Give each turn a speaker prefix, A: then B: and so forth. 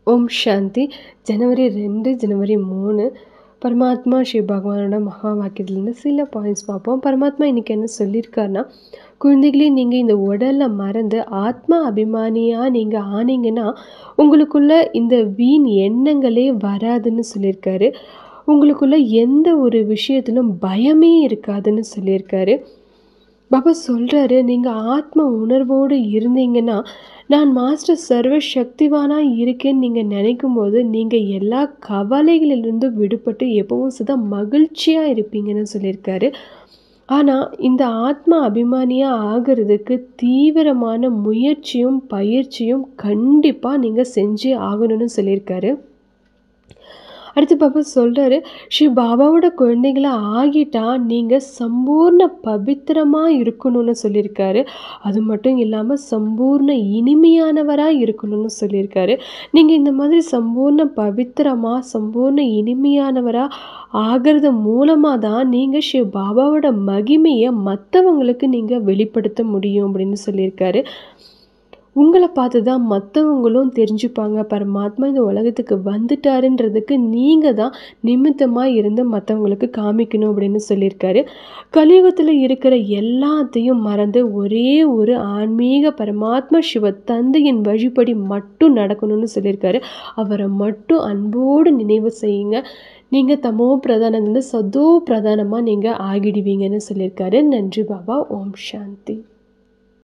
A: ஓம் சாந்தி ஜனவரி ரெண்டு ஜனவரி மூணு பரமாத்மா ஸ்ரீ பகவானோட மகா வாக்கியத்துலேருந்து சில பாயிண்ட்ஸ் பார்ப்போம் பரமாத்மா இன்றைக்கி என்ன சொல்லியிருக்காருன்னா குழந்தைகளே நீங்கள் இந்த உடலை மறந்து ஆத்மா அபிமானியாக நீங்கள் ஆனீங்கன்னா உங்களுக்குள்ள இந்த வீண் எண்ணங்களே வராதுன்னு சொல்லியிருக்காரு உங்களுக்குள்ள எந்த ஒரு விஷயத்திலும் பயமே இருக்காதுன்னு சொல்லியிருக்காரு பாபா சொல்கிறாரு நீங்கள் ஆத்ம உணர்வோடு இருந்தீங்கன்னா நான் மாஸ்டர் சர்வ சக்திவானாக இருக்கேன்னு நீங்கள் நினைக்கும் போது நீங்கள் எல்லா கவலைகளிலிருந்தும் விடுபட்டு எப்பவும் சதா மகிழ்ச்சியாக இருப்பீங்கன்னு சொல்லியிருக்காரு ஆனால் இந்த ஆத்மா அபிமானியாக ஆகிறதுக்கு தீவிரமான முயற்சியும் பயிற்சியும் கண்டிப்பாக நீங்கள் செஞ்சே ஆகணும்னு சொல்லியிருக்காரு அடுத்து பாப்பா சொல்கிறாரு ஸ்ரீ பாபாவோட குழந்தைங்கள ஆகிட்டா நீங்கள் சம்பூர்ண பவித்திரமாக இருக்கணும்னு சொல்லியிருக்காரு அது மட்டும் இல்லாமல் சம்பூர்ண இனிமையானவராக இருக்கணும்னு சொல்லியிருக்காரு நீங்கள் இந்த மாதிரி சம்பூர்ண பவித்திரமாக சம்பூர்ண இனிமையானவராக ஆகிறது மூலமாக தான் நீங்கள் ஸ்ரீ பாபாவோட மகிமையை மற்றவங்களுக்கு நீங்கள் வெளிப்படுத்த முடியும் அப்படின்னு சொல்லியிருக்காரு உங்களை பார்த்து தான் மற்றவங்களும் தெரிஞ்சுப்பாங்க பரமாத்மா இந்த உலகத்துக்கு வந்துட்டாருன்றதுக்கு நீங்கள் தான் நிமித்தமாக இருந்து மற்றவங்களுக்கு காமிக்கணும் அப்படின்னு சொல்லியிருக்காரு கலியுகத்தில் இருக்கிற எல்லாத்தையும் மறந்து ஒரே ஒரு ஆன்மீக பரமாத்மா சிவ தந்தையின் வழிபடி மட்டும் நடக்கணும்னு சொல்லியிருக்காரு அவரை மட்டும் அன்போடு நினைவு செய்யுங்க நீங்கள் தமோ பிரதானத்துலேருந்து சதோ பிரதானமாக நீங்கள் ஆகிடுவீங்கன்னு சொல்லியிருக்காரு நன்றி பாபா ஓம் சாந்தி